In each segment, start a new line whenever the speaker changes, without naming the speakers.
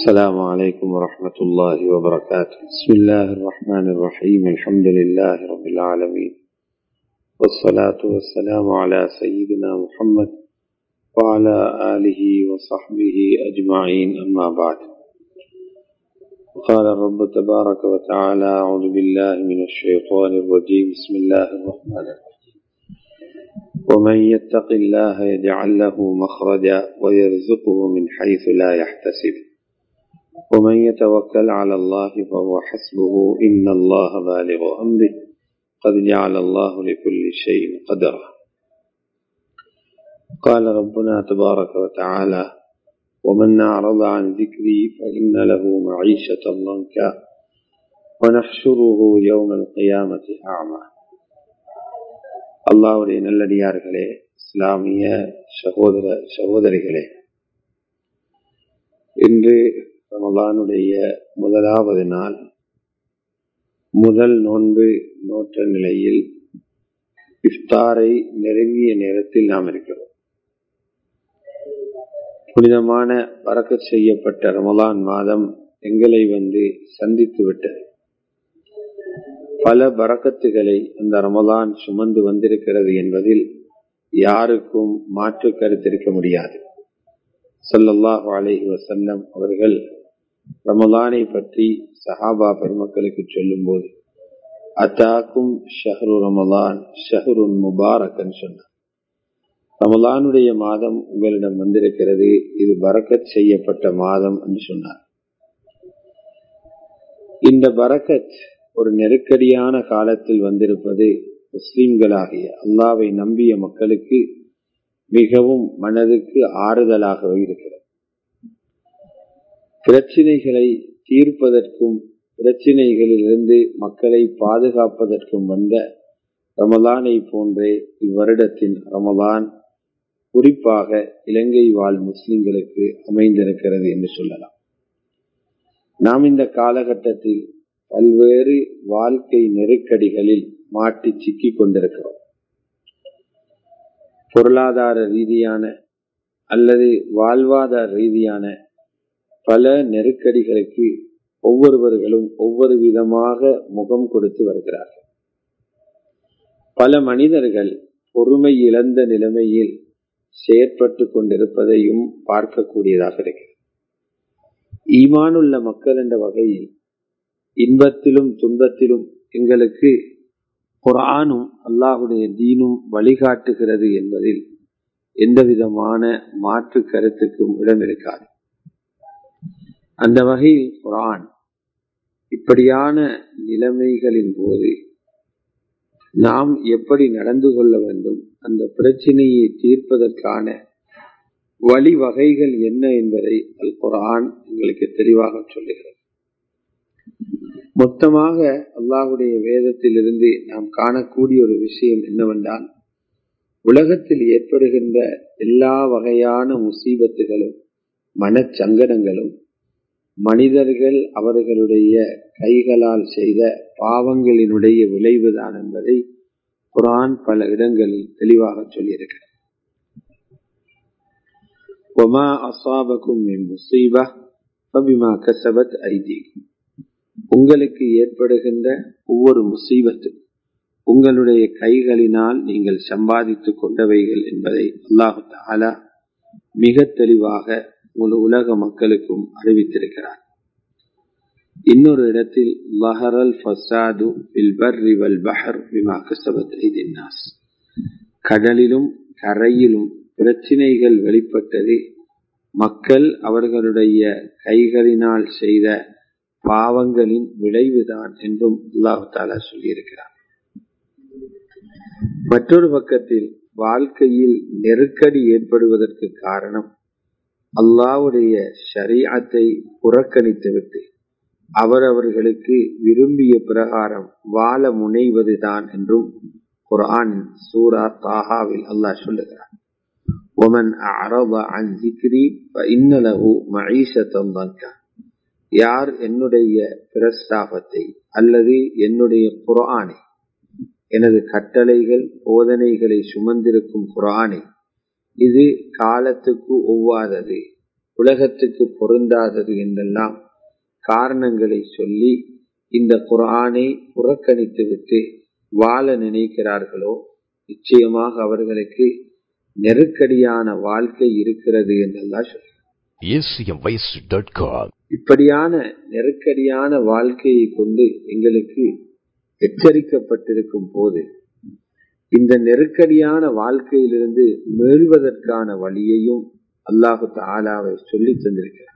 السلام عليكم ورحمة الله وبركاته بسم الله الرحمن الرحيم الحمد لله رب العالمين والصلاة والسلام على سيدنا محمد وعلى آله وصحبه أجمعين أما بعد قال الرب تبارك وتعالى أعوذ بالله من الشيطان الرجيم بسم الله الرحمن الرحيم ومن يتق الله يجعل له مخرجا ويرزقه من حيث لا يحتسب ومن يتوكل على الله فهو حسبه إن الله بالغ أمره قد جعل الله لكل شيء قدرا قال ربنا تبارك وتعالى ومن أعرض عن ذكري فإن له معيشة ضنكا ونحشره يوم القيامة أعمى அல்லாவுடைய நல்லடியார்களே இஸ்லாமிய சகோதர சகோதரிகளே இன்று ரமலானுடைய முதலாவது நாள் முதல் நோன்பு நோற்ற நிலையில் இஃப்தாரை நெருங்கிய நேரத்தில் நாம் இருக்கிறோம் புனிதமான பறக்க செய்யப்பட்ட ரமலான் மாதம் எங்களை வந்து சந்தித்து விட்டது பல பறக்கத்துகளை அந்த ரமலான் சுமந்து வந்திருக்கிறது என்பதில் யாருக்கும் மாற்று கருத்திருக்க முடியாது சொல்லல்லாஹு அலஹி வசல்லம் அவர்கள் ரமலானை பற்றி சஹாபா பெருமக்களுக்கு சொல்லும் போது அத்தாக்கும் ஷஹரு ரமலான் ஷஹருன் முபாரக்கன் சொன்னார் ரமலானுடைய மாதம் உங்களிடம் வந்திருக்கிறது இது பரக்கத் செய்யப்பட்ட மாதம் என்று சொன்னார் இந்த பரக்கத் ஒரு நெருக்கடியான காலத்தில் வந்திருப்பது முஸ்லிம்களாகிய அல்லாவை நம்பிய மக்களுக்கு மிகவும் மனதுக்கு ஆறுதலாகவே இருக்கிறது பிரச்சினைகளை தீர்ப்பதற்கும் பிரச்சினைகளிலிருந்து மக்களை பாதுகாப்பதற்கும் வந்த ரமலானை போன்றே இவ்வருடத்தின் ரமலான் குறிப்பாக இலங்கை வாழ் முஸ்லிம்களுக்கு அமைந்திருக்கிறது என்று சொல்லலாம் நாம் இந்த காலகட்டத்தில் பல்வேறு வாழ்க்கை நெருக்கடிகளில் மாட்டி சிக்கிக் கொண்டிருக்கிறோம் பொருளாதார ரீதியான அல்லது வாழ்வாதார ரீதியான பல நெருக்கடிகளுக்கு ஒவ்வொருவர்களும் ஒவ்வொரு விதமாக முகம் கொடுத்து வருகிறார்கள் பல மனிதர்கள் பொறுமை இழந்த நிலைமையில் செயற்பட்டு கொண்டிருப்பதையும் பார்க்கக்கூடியதாக இருக்கிறது ஈமானுள்ள மக்கள் என்ற வகையில் இன்பத்திலும் துன்பத்திலும் எங்களுக்கு குரானும் அல்லாஹுடைய தீனும் வழிகாட்டுகிறது என்பதில் எந்த விதமான மாற்று கருத்துக்கும் இடம் இருக்காது அந்த வகையில் குரான் இப்படியான நிலைமைகளின் போது நாம் எப்படி நடந்து கொள்ள வேண்டும் அந்த பிரச்சனையை தீர்ப்பதற்கான வழிவகைகள் என்ன என்பதை அல் குரான் எங்களுக்கு தெளிவாக சொல்லுகிறது மொத்தமாக அல்லாஹுடைய வேதத்திலிருந்து நாம் காணக்கூடிய ஒரு விஷயம் என்னவென்றால் உலகத்தில் ஏற்படுகின்ற எல்லா வகையான முசீபத்துகளும் மனச்சங்கடங்களும் மனிதர்கள் அவர்களுடைய கைகளால் செய்த பாவங்களினுடைய விளைவுதான் என்பதை குரான் பல இடங்களில் தெளிவாக சொல்லியிருக்கிறது ஒமா அசாபக்கும் முசீபா பபிமா கசபத் ஐதீகும் உங்களுக்கு ஏற்படுகின்ற ஒவ்வொரு முசீபத்தும் உங்களுடைய கைகளினால் நீங்கள் சம்பாதித்துக் கொண்டவைகள் என்பதை அல்லாஹு தாலா மிக தெளிவாக முழு உலக மக்களுக்கும் அறிவித்திருக்கிறார் இன்னொரு இடத்தில் லஹரல் ஃபசாது வல் பஹர் பிமா கசபத் ஐதின்னாஸ் கடலிலும் கரையிலும் பிரச்சினைகள் வெளிப்பட்டது மக்கள் அவர்களுடைய கைகளினால் செய்த பாவங்களின் விளைவுதான் என்றும் அல்லாஹு தாலா சொல்லியிருக்கிறார் மற்றொரு பக்கத்தில் வாழ்க்கையில் நெருக்கடி ஏற்படுவதற்கு காரணம் அல்லாவுடைய ஷரியாத்தை புறக்கணித்துவிட்டு அவரவர்களுக்கு விரும்பிய பிரகாரம் வாழ முனைவதுதான் என்றும் குரான் சூரா தாஹாவில் அல்லாஹ் சொல்லுகிறார் ومن أعرض عن ذكري فإن له معيشة ضنكا யார் என்னுடைய பிரஸ்தாபத்தை அல்லது என்னுடைய குரானை எனது கட்டளைகள் போதனைகளை சுமந்திருக்கும் குரானை இது காலத்துக்கு ஒவ்வாதது உலகத்துக்கு பொருந்தாதது என்றெல்லாம் காரணங்களை சொல்லி இந்த குரானை புறக்கணித்துவிட்டு வாழ நினைக்கிறார்களோ நிச்சயமாக அவர்களுக்கு நெருக்கடியான வாழ்க்கை இருக்கிறது என்றெல்லாம் சொல்ல இப்படியான நெருக்கடியான வாழ்க்கையை கொண்டு எங்களுக்கு எச்சரிக்கப்பட்டிருக்கும் போது இந்த நெருக்கடியான வாழ்க்கையிலிருந்து மீள்வதற்கான வழியையும் அல்லாஹு தாலாவை சொல்லி தந்திருக்கிறார்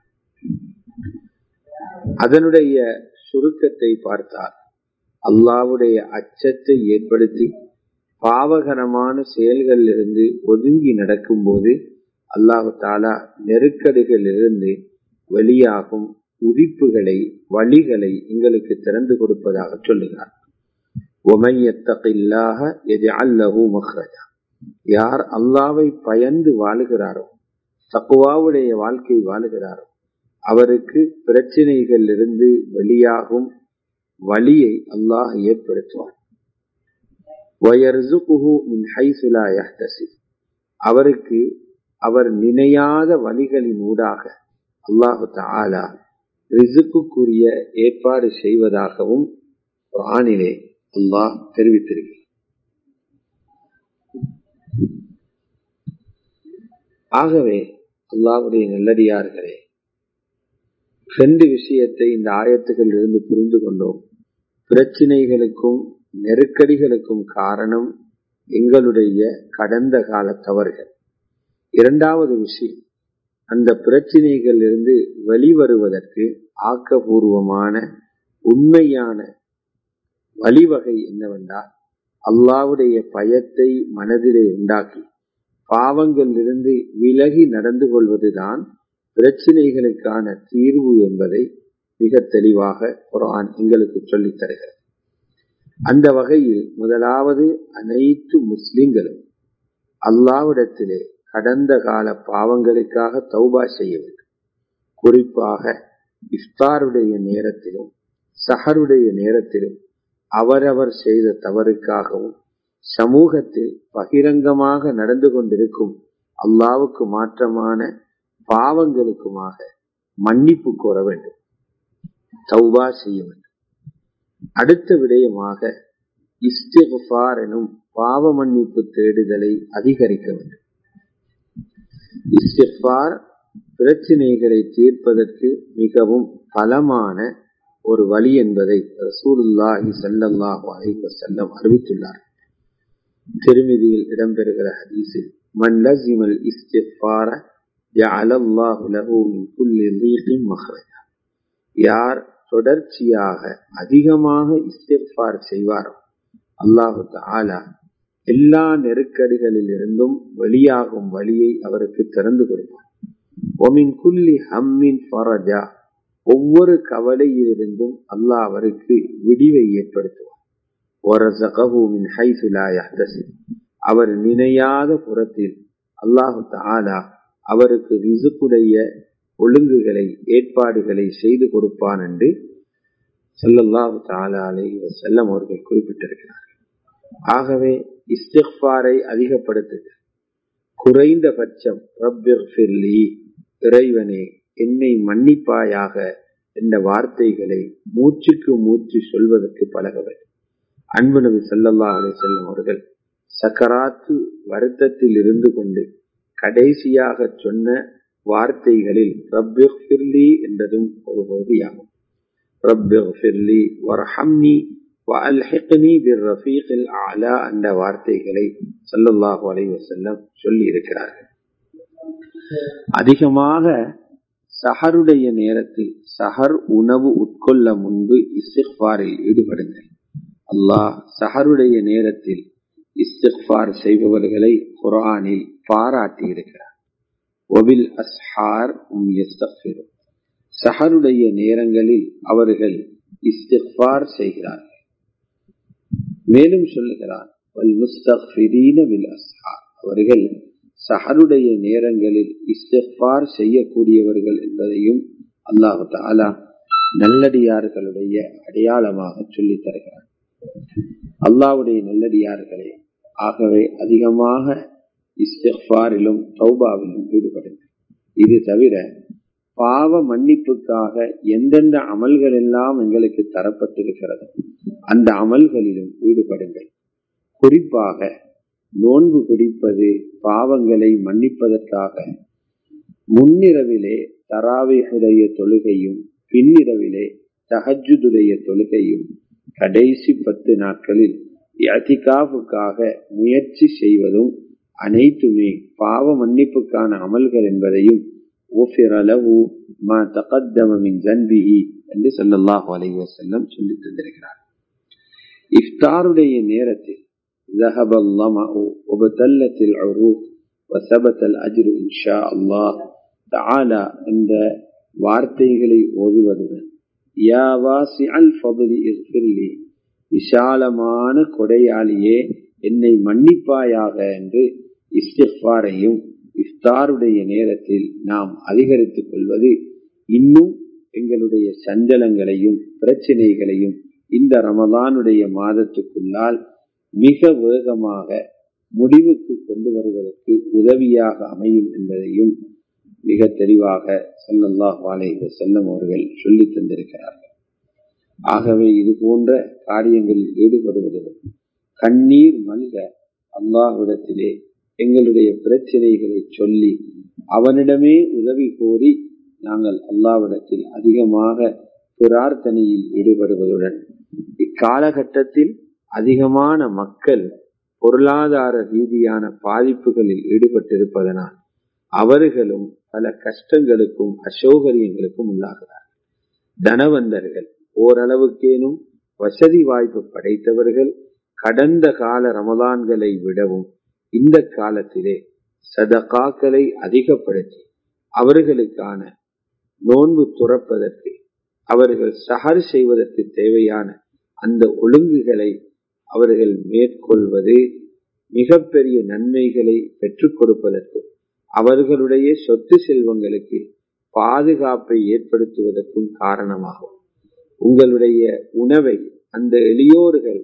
அதனுடைய சுருக்கத்தை பார்த்தால் அல்லாவுடைய அச்சத்தை ஏற்படுத்தி பாவகரமான செயல்களிலிருந்து ஒதுங்கி நடக்கும்போது அல்லாஹு தாலா நெருக்கடிகளிலிருந்து வெளியாகும் உதிப்புகளை வழிகளை எங்களுக்கு திறந்து கொடுப்பதாக சொல்லுகிறார் யார் அல்லாவை பயந்து வாழுகிறாரோ தக்குவாவுடைய வாழ்க்கை வாழுகிறாரோ அவருக்கு பிரச்சனைகள் இருந்து வெளியாகும் வழியை அல்லாஹ் ஏற்படுத்துவார் அவருக்கு அவர் நினையாத வழிகளின் ஊடாக அல்லாஹு தாலா ரிசுக்குரிய ஏற்பாடு செய்வதாகவும் ஆணிலே அல்லாஹ் தெரிவித்திருக்கிறார் ஆகவே அல்லாஹுடைய நல்லடியார்களே ரெண்டு விஷயத்தை இந்த ஆயத்துக்கள் இருந்து புரிந்து கொண்டோம் பிரச்சினைகளுக்கும் நெருக்கடிகளுக்கும் காரணம் எங்களுடைய கடந்த கால தவறுகள் இரண்டாவது விஷயம் அந்த பிரச்சினைகள் இருந்து வெளிவருவதற்கு ஆக்கபூர்வமான உண்மையான வழிவகை என்னவென்றால் அல்லாவுடைய பயத்தை மனதிலே உண்டாக்கி பாவங்களிலிருந்து விலகி நடந்து கொள்வதுதான் பிரச்சினைகளுக்கான தீர்வு என்பதை மிக தெளிவாக குரான் எங்களுக்கு சொல்லித் தருகிறது அந்த வகையில் முதலாவது அனைத்து முஸ்லிம்களும் அல்லாவிடத்திலே கடந்த கால பாவங்களுக்காக தௌபா செய்ய வேண்டும் குறிப்பாக இஃப்தாருடைய நேரத்திலும் சஹருடைய நேரத்திலும் அவரவர் செய்த தவறுக்காகவும் சமூகத்தில் பகிரங்கமாக நடந்து கொண்டிருக்கும் அல்லாவுக்கு மாற்றமான பாவங்களுக்குமாக மன்னிப்பு கோர வேண்டும் தௌபா செய்ய வேண்டும் அடுத்த விடயமாக இஸ்திஃபார் எனும் பாவ மன்னிப்பு தேடுதலை அதிகரிக்க வேண்டும் இஸ்திஃபார் பிரச்சினைகளை தீர்ப்பதற்கு மிகவும் பலமான ஒரு வழி என்பதை ரசூலுல்லாஹி சல்லல்லாஹு அலைஹி வஸல்லம் அறிவித்துள்ளார் திருமதியில் இடம்பெறுகிற ஹதீஸில் மன் லஸிமல் இஸ்திஃபார ஜஅல அல்லாஹு லஹு மின் குல்லி ரீகின் மஹ்ரஜா யார் தொடர்ச்சியாக அதிகமாக இஸ்திஃபார் செய்வாரோ அல்லாஹு தஆலா எல்லா நெருக்கடிகளில் இருந்தும் வெளியாகும் வழியை அவருக்கு திறந்து கொடுப்பார் ஒமின் குல்லி ஹம்மின் ஃபரஜா ஒவ்வொரு கவலையிலிருந்தும் அல்லாஹ் அவருக்கு விடிவை ஏற்படுத்துவார் அவர் நினையாத புறத்தில் அல்லாஹு தாலா அவருக்கு ரிசுக்குடைய ஒழுங்குகளை ஏற்பாடுகளை செய்து கொடுப்பான் என்று செல்லல்லாஹு தாலா அலை செல்லம் அவர்கள் குறிப்பிட்டிருக்கிறார்கள் ஆகவே இஸ்திஃபாரை அதிகப்படுத்துக குறைந்தபட்சம் ரப்பிர்லி இறைவனே என்னை மன்னிப்பாயாக என்ற வார்த்தைகளை மூச்சுக்கு மூச்சு சொல்வதற்கு பழக வேண்டும் அன்பு நபி சல்லல்லா அலை செல்லும் அவர்கள் சக்கராத்து வருத்தத்தில் இருந்து கொண்டு கடைசியாக சொன்ன வார்த்தைகளில் ரப்பிர்லி என்றதும் ஒரு பகுதியாகும் ரப்பிர்லி வரஹம்னி வஅல்ஹிக்னி பிர்ரஃபீகில் அலா என்ற வார்த்தைகளை சல்லல்லாஹு அலைஹி வஸல்லம் சொல்லி இருக்கிறார்கள் அதிகமாக சஹருடைய நேரத்தில் சஹர் உணவு உட்கொள்ள முன்பு இஸ்திஃபாரில் ஈடுபடுங்கள் அல்லாஹ் சஹருடைய நேரத்தில் இஸ்திஃபார் செய்பவர்களை குரானில் பாராட்டி இருக்கிறார் ஒபில் அஸ்ஹார் உம் எஸ்தஃபிரும் சஹருடைய நேரங்களில் அவர்கள் இஸ்திஃபார் செய்கிறார்கள் மேலும் சொல்லுகிறார் அவர்கள் சஹருடைய நேரங்களில் இஸ்திஃபார் செய்யக்கூடியவர்கள் என்பதையும் அல்லாஹு தாலா நல்லடியார்களுடைய அடையாளமாக சொல்லித் தருகிறார் அல்லாவுடைய நல்லடியார்களே ஆகவே அதிகமாக இஸ்திஃபாரிலும் தௌபாவிலும் ஈடுபடுங்கள் இது தவிர பாவ மன்னிப்புக்காக எந்தெந்த அமல்கள் எல்லாம் எங்களுக்கு தரப்பட்டிருக்கிறதோ அந்த அமல்களிலும் ஈடுபடுங்கள் குறிப்பாக நோன்பு பிடிப்பது பாவங்களை மன்னிப்பதற்காக முன்னிரவிலே தராவிகுடைய தொழுகையும் பின்னிரவிலே தஹஜுடைய தொழுகையும் கடைசி பத்து நாட்களில் யாத்திகாவுக்காக முயற்சி செய்வதும் அனைத்துமே பாவ மன்னிப்புக்கான அமல்கள் என்பதையும் என்று சொல்லல்லாஹு அலைஹி வஸல்லம் சொல்லி தந்திருக்கிறார் இஃப்தாருடைய நேரத்தில் ذهب الظمأ وبتلت العروق وثبت الأجر إن شاء الله تعالى இந்த வார்த்தைகளை ஓதுவதுடன் யா வாசிஅல் ஃபضலி இஃபிர்லி விசாலமான கொடையாளியே என்னை மன்னிப்பாயாக என்று இஸ்திஃபாரையும் இஃப்தாருடைய நேரத்தில் நாம் அதிகரித்துக் கொள்வது இன்னும் எங்களுடைய சஞ்சலங்களையும் பிரச்சனைகளையும் இந்த ரமதானுடைய மாதத்துக்குள்ளால் மிக வேகமாக முடிவுக்கு கொண்டு வருவதற்கு உதவியாக அமையும் என்பதையும் மிக தெளிவாக சல்லல்லாஹ் வாழைக செல்லம் அவர்கள் சொல்லி தந்திருக்கிறார்கள் ஆகவே இது போன்ற காரியங்களில் ஈடுபடுவதுடன் கண்ணீர் மல்க அல்லாஹ்விடத்திலே எங்களுடைய பிரச்சனைகளை சொல்லி அவனிடமே உதவி கோரி நாங்கள் அல்லாவிடத்தில் அதிகமாக பிரார்த்தனையில் ஈடுபடுவதுடன் இக்காலகட்டத்தில் அதிகமான மக்கள் பொருளாதார ரீதியான பாதிப்புகளில் ஈடுபட்டிருப்பதனால் அவர்களும் பல கஷ்டங்களுக்கும் அசௌகரியங்களுக்கும் உள்ளாகிறார் தனவந்தர்கள் ஓரளவுக்கேனும் வசதி வாய்ப்பு படைத்தவர்கள் கடந்த கால ரமதான்களை விடவும் இந்த காலத்திலே சதகாக்களை அதிகப்படுத்தி அவர்களுக்கான நோன்பு துறப்பதற்கு அவர்கள் சஹர் செய்வதற்கு தேவையான அந்த ஒழுங்குகளை அவர்கள் மேற்கொள்வது மிகப்பெரிய நன்மைகளை பெற்றுக் கொடுப்பதற்கும் அவர்களுடைய சொத்து செல்வங்களுக்கு பாதுகாப்பை ஏற்படுத்துவதற்கும் காரணமாகும் உங்களுடைய உணவை அந்த எளியோர்கள்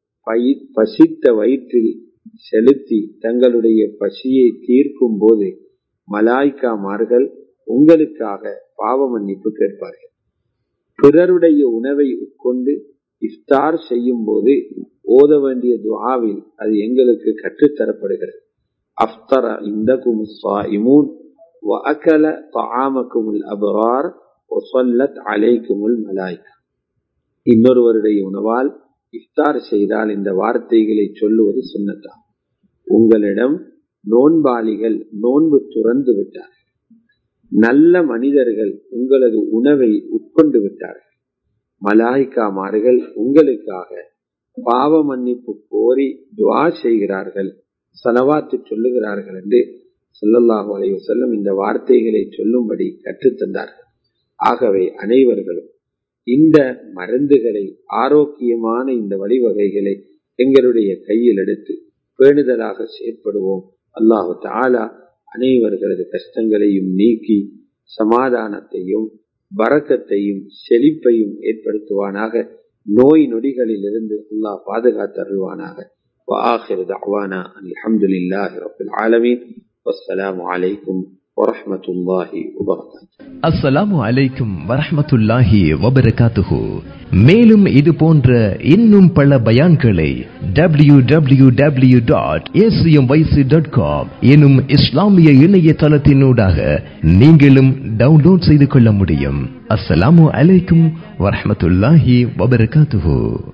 பசித்த வயிற்றில் செலுத்தி தங்களுடைய பசியை தீர்க்கும் போது மலாய்க்காமார்கள் உங்களுக்காக பாவ மன்னிப்பு கேட்பார்கள் பிறருடைய உணவை உட்கொண்டு இஃப்தார் செய்யும் போது ஓத வேண்டிய துவாவில் அது எங்களுக்கு கற்றுத்தரப்படுகிறது அஃப்தர இந்தகும் சாயிமூன் وأكل طعامكم الأبرار وصلت عليكم الملائكة இன்னொருவருடைய உணவால் இஃப்தார் செய்தால் இந்த வார்த்தைகளை சொல்லுவது சுண்ணத்தான் உங்களிடம் நோன்பாளிகள் நோன்பு துறந்து விட்டார்கள் நல்ல மனிதர்கள் உங்களது உணவை உட்கொண்டு விட்டார்கள் மலாய்க்காமார்கள் உங்களுக்காக பாவ மன்னிப்பு கோரி துவா செய்கிறார்கள் சலவாத்து சொல்லுகிறார்கள் என்று சொல்லல்லாஹு அலைய செல்லும் இந்த வார்த்தைகளை சொல்லும்படி கற்றுத்தந்தார்கள் ஆகவே அனைவர்களும் இந்த மருந்துகளை ஆரோக்கியமான இந்த வழிவகைகளை எங்களுடைய கையில் எடுத்து பேணுதலாக செயற்படுவோம் அல்லாஹு தாலா அனைவர்களது கஷ்டங்களையும் நீக்கி சமாதானத்தையும் வரக்கத்தையும் செழிப்பையும் ஏற்படுத்துவானாக நோய் நொடிகளில் இருந்து அல்லாஹ் பாதுகாத்தருள்வானாக وآخر دعوانا الحمد لله رب العالمين والسلام عليكم ورحمة الله وبركاته
அஸ்ஸலாமு அலைக்கும் வரஹ்மத்துல்லாஹி வபரகாத்துஹு மேலும் இது போன்ற இன்னும் பல பயான்களை W W W dot dot com எனும் இஸ்லாமிய இணையதளத்தினூடாக நீங்களும் டவுன்லோட் செய்து கொள்ள முடியும் அஸ்ஸலாமு அலைக்கும் வரஹ்மத்துல்லாஹி வபரகாத்துஹு